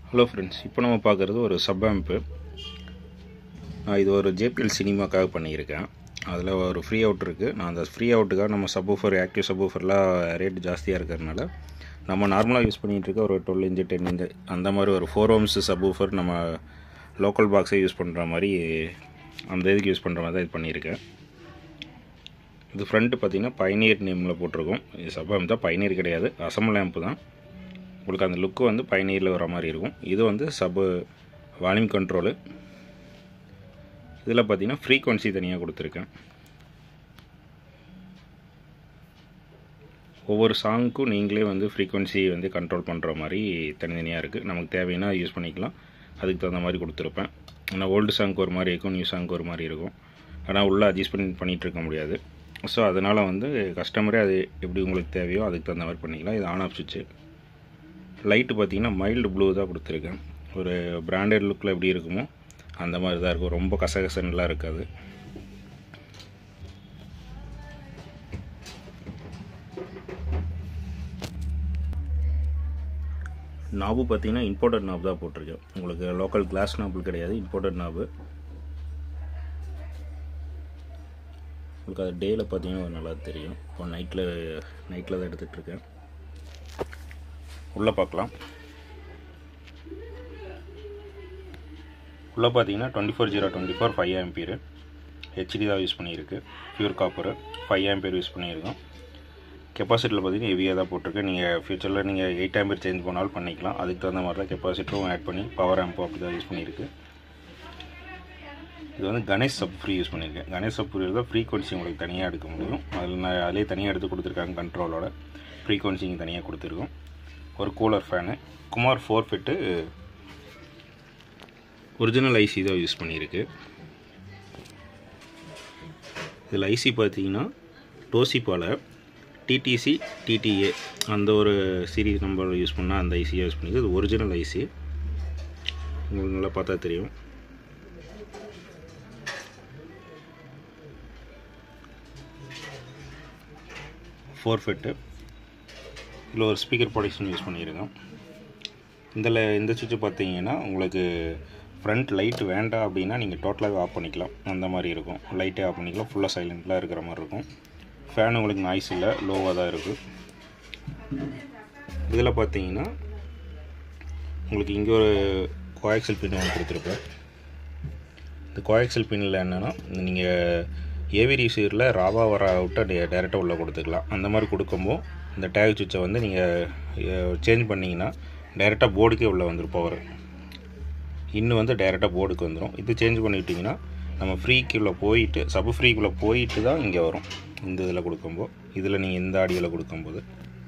hello friends இப்போ நம்ம பார்க்குறது ஒரு சப் ஆம்ப்பு நான் இது ஒரு ஜேபிஎல் சினிமாக்காக பண்ணியிருக்கேன் அதில் ஒரு ஃப்ரீ அவுட் இருக்குது நான் அந்த ஃப்ரீ அவுட்டுக்காக நம்ம சப்வூஃபர் ஆக்டிவ் சப்வூஃபர்லாம் ரேட் ஜாஸ்தியாக இருக்கிறதுனால நம்ம நார்மலாக யூஸ் பண்ணிகிட்டு இருக்க ஒரு டுவெல் இன்ச்சு டென் இன்ச்சு அந்த மாதிரி ஒரு ஃபோர் ஓம்ஸ் சப்வூஃபர் நம்ம லோக்கல் பாக்ஸே யூஸ் பண்ணுற மாதிரி அந்த இதுக்கு யூஸ் பண்ணுற மாதிரி தான் இது பண்ணியிருக்கேன் இது ஃப்ரண்ட்டு பார்த்தீங்கன்னா பைனியர் நேமில் போட்டிருக்கோம் இது சப் ஆம்ப் தான் பைனியர் கிடையாது அசம்பிள் லேம்ப்பு தான் உங்களுக்கு அந்த லுக்கு வந்து பயனீரில் வர மாதிரி இருக்கும் இது வந்து சப் வால்யூம் கண்ட்ரோலு இதில் பார்த்தீங்கன்னா ஃப்ரீக்வன்சி தனியாக கொடுத்துருக்கேன் ஒவ்வொரு சாங்க்கும் நீங்களே வந்து ஃப்ரீக்வன்சி வந்து கண்ட்ரோல் பண்ணுற மாதிரி தனித்தனியாக இருக்குது நமக்கு தேவைன்னா யூஸ் பண்ணிக்கலாம் அதுக்கு தகுந்த மாதிரி கொடுத்துருப்பேன் ஆனால் ஓல்டு சாங்க்கு ஒரு மாதிரி இருக்கும் நியூ சாங்க்கு ஒரு மாதிரி இருக்கும் ஆனால் உள்ளே அட்ஜஸ்ட் பண்ணி பண்ணிகிட்டு இருக்க முடியாது ஸோ அதனால் வந்து கஸ்டமரே அது எப்படி உங்களுக்கு தேவையோ அதுக்கு தகுந்த மாதிரி பண்ணிக்கலாம் இது ஆன் ஆஃப் சுவிட்சு லைட்டு பார்த்தீங்கன்னா மைல்டு ப்ளூ தான் கொடுத்துருக்கேன் ஒரு பிராண்டட் லுக்கில் எப்படி இருக்குமோ அந்த மாதிரி தான் இருக்கும் ரொம்ப கசகசன்லாம் இருக்காது நாபு பார்த்தீங்கன்னா இம்போர்ட்டட் நாப் தான் போட்டிருக்கேன் உங்களுக்கு லோக்கல் கிளாஸ் நாப்பு கிடையாது இம்போர்ட்டட் நாபு உங்களுக்கு அது டேயில் பார்த்தீங்கன்னா நல்லா தெரியும் இப்போ நைட்டில் நைட்டில் தான் எடுத்துகிட்ருக்கேன் உள்ளே பார்க்கலாம் உள்ளே பார்த்தீங்கன்னா twenty four zero twenty four five ampere HD தான் யூஸ் பண்ணியிருக்கு pure copper five ampere use பண்ணியிருக்கோம் கெப்பாசிட்டியில் பார்த்தீங்கன்னா ஹெவியாக தான் போட்டிருக்கு நீங்கள் ஃப்யூச்சரில் நீங்கள் எயிட் ஆம்பியர் சேஞ்ச் பண்ணாலும் பண்ணிக்கலாம் அதுக்கு தகுந்த மாதிரி தான் கெப்பாசிட்டரும் ஆட் பண்ணி பவர் ஆம்பும் அப்படி தான் யூஸ் பண்ணியிருக்கு இது வந்து கணேஷ் சப் ஃப்ரீ யூஸ் பண்ணியிருக்கேன் கணேஷ் சப் ஃப்ரீ தான் ஃப்ரீக்வன்சி உங்களுக்கு தனியாக எடுக்க முடியும் அதில் நான் அதிலே தனியாக எடுத்து கொடுத்துருக்காங்க கண்ட்ரோலோட ஃப்ரீக்வன்சி இங்கே தனியாக கொடுத்துருக்கோம் ஒரு cooler fan Kumar four fit original IC தான் யூஸ் பண்ணியிருக்கு இதில் ஐசி பார்த்தீங்கன்னா டோசிப்பால் டிடிசி டிடிஏ அந்த ஒரு சீரீஸ் நம்பர் யூஸ் பண்ணால் அந்த ஐசியை யூஸ் பண்ணியிருக்கு இது ஒரிஜினல் ஐசி உங்களுக்கு நல்லா பார்த்தா தெரியும் ஃபோர் ஃபிட்டு இதில் ஒரு ஸ்பீக்கர் ப்ரொடக்ஷன் யூஸ் பண்ணியிருக்கோம் இதில் இந்த சுவிட்சு பார்த்தீங்கன்னா உங்களுக்கு ஃப்ரண்ட் லைட் வேண்டாம் அப்படின்னா நீங்கள் டோட்டலாகவே ஆஃப் பண்ணிக்கலாம் அந்த மாதிரி இருக்கும் லைட்டே ஆஃப் பண்ணிக்கலாம் ஃபுல்லாக சைலண்ட்டாக இருக்கிற மாதிரி இருக்கும் ஃபேன் உங்களுக்கு நாய்ஸ் இல்லை லோவாக தான் இருக்குது இதில் பார்த்தீங்கன்னா உங்களுக்கு இங்கே ஒரு கோஆக்சல் பின் ஒன்று கொடுத்துருப்பேன் இந்த கோஆக்சல் பின்னில் என்னென்னா நீங்கள் ஏவி ரிசீவரில் ராவா வர அவுட்டை டேரெக்டாக உள்ளே கொடுத்துக்கலாம் அந்த மாதிரி கொடுக்கும்போது இந்த டேக் சுவிட்சை வந்து நீங்கள் சேஞ்ச் பண்ணிங்கன்னா டைரெக்டாக போர்டுக்கே உள்ளே வந்துடும் பவர் இன்னும் வந்து டைரெக்டாக போர்டுக்கு வந்துடும் இது சேஞ்ச் பண்ணிவிட்டிங்கன்னா நம்ம ஃப்ரீக்குள்ளே போயிட்டு சப் ஃப்ரீக்குள்ளே போயிட்டு தான் இங்கே வரும் இந்த இதில் கொடுக்கும்போது இதில் நீங்கள் இந்த ஆடியோவில் கொடுக்கும்போது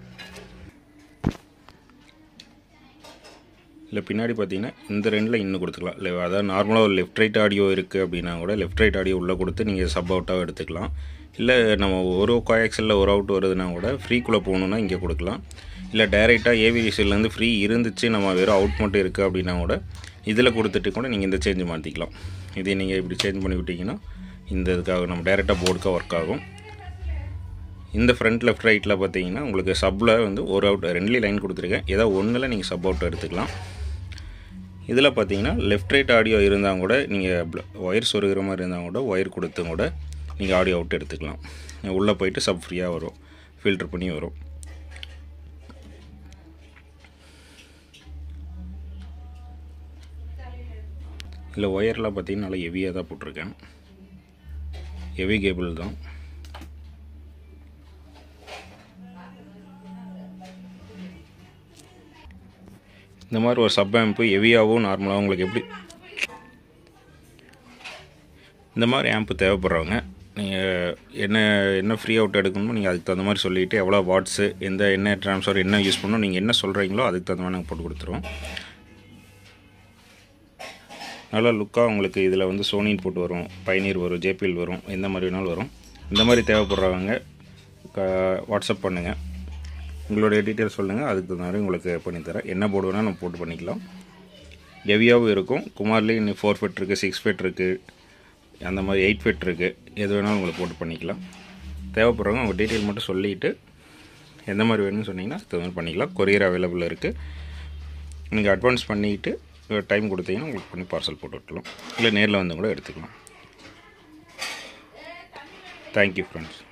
இல்லை பின்னாடி பார்த்தீங்கன்னா இந்த ரெண்டில் இன்னும் கொடுத்துக்கலாம் இல்லை அதாவது நார்மலாக ஒரு லெஃப்ட் ரைட் ஆடியோ இருக்குது அப்படின்னா கூட லெஃப்ட் ரைட் ஆடியோ உள்ளே கொடுத்து நீங்கள் சப் அவுட்டாக எடுத்துக்கலாம் இல்லை நம்ம ஒரு கோயாக்சலில் ஒரு அவுட் வருதுன்னா கூட ஃப்ரீக்குள்ளே போகணுன்னா இங்கே கொடுக்கலாம் இல்லை டைரெக்டாக ஏவிஎஸ்சிலேருந்து ஃப்ரீ இருந்துச்சு நம்ம வெறும் அவுட் மட்டும் இருக்குது அப்படின்னா கூட இதில் கொடுத்துட்டு கூட நீங்கள் இந்த சேஞ்ச் மாற்றிக்கலாம் இதை நீங்கள் இப்படி சேஞ்ச் பண்ணி விட்டிங்கன்னா இந்த இதுக்காக நம்ம டைரெக்டாக போர்டுக்காக ஒர்க் ஆகும் இந்த ஃப்ரண்ட் லெஃப்ட் ரைட்டில் பார்த்தீங்கன்னா உங்களுக்கு சப்பில் வந்து ஒரு அவுட் ரெண்டுலேயும் லைன் கொடுத்துருக்கேன் ஏதோ ஒன்றில் நீங்கள் சப் அவுட் எடுத்துக்கலாம் இதில் பார்த்தீங்கன்னா லெஃப்ட் ரைட் ஆடியோ இருந்தால் கூட நீங்கள் ஒயர் சொருகிற மாதிரி இருந்தால் கூட ஒயர் கொடுத்தும் கூட நீங்கள் ஆடியோ அவுட் எடுத்துக்கலாம் உள்ளே போயிட்டு சப் ஃப்ரீயாக வரும் ஃபில்டர் பண்ணி வரும் இல்லை ஒயர்லாம் பார்த்தீங்கன்னா நல்லா ஹெவியாக தான் போட்டிருக்கேன் ஹெவி கேபிள் தான் இந்த மாதிரி ஒரு சப் ஆம்பு ஹெவியாகவும் நார்மலாகவும் உங்களுக்கு எப்படி இந்த மாதிரி ஆம்பு தேவைப்படுறவங்க நீங்கள் என்ன என்ன ஃப்ரீ அவுட் எடுக்கணுமோ நீங்கள் அதுக்கு தகுந்த மாதிரி சொல்லிவிட்டு எவ்வளோ வாட்ஸு எந்த என்ன ட்ரான்ஸ்ஃபர் என்ன யூஸ் பண்ணணும் நீங்கள் என்ன சொல்கிறீங்களோ அதுக்கு தகுந்த மாதிரி நாங்கள் போட்டு கொடுத்துருவோம் நல்லா லுக்காக உங்களுக்கு இதில் வந்து சோனின் போட்டு வரும் பயனீர் வரும் ஜேபிஎல் வரும் எந்த மாதிரி வேணாலும் வரும் இந்த மாதிரி தேவைப்படுறவங்க க வாட்ஸ்அப் பண்ணுங்கள் உங்களுடைய டீட்டெயில்ஸ் சொல்லுங்கள் அதுக்கு தகுந்த மாதிரி உங்களுக்கு பண்ணித்தரேன் என்ன போர்டு வேணால் நம்ம போட்டு பண்ணிக்கலாம் ஹெவியாகவும் இருக்கும் குமார்லேயும் இன்னும் ஃபோர் ஃபீட் இருக்குது சிக்ஸ் ஃபீட் இருக்குது அந்த மாதிரி எயிட் ஃபீட் இருக்குது எது வேணாலும் உங்களுக்கு போட்டு பண்ணிக்கலாம் தேவைப்படுறவங்க உங்கள் டீட்டெயில் மட்டும் சொல்லிவிட்டு எந்த மாதிரி வேணும்னு சொன்னீங்கன்னா அது மாதிரி பண்ணிக்கலாம் கொரியர் அவைலபிள் இருக்குது நீங்கள் அட்வான்ஸ் பண்ணிக்கிட்டு டைம் கொடுத்தீங்கன்னா உங்களுக்கு பண்ணி பார்சல் போட்டு விட்டுலாம் இல்லை நேரில் வந்து கூட எடுத்துக்கலாம் தேங்க்யூ ஃப்ரெண்ட்ஸ்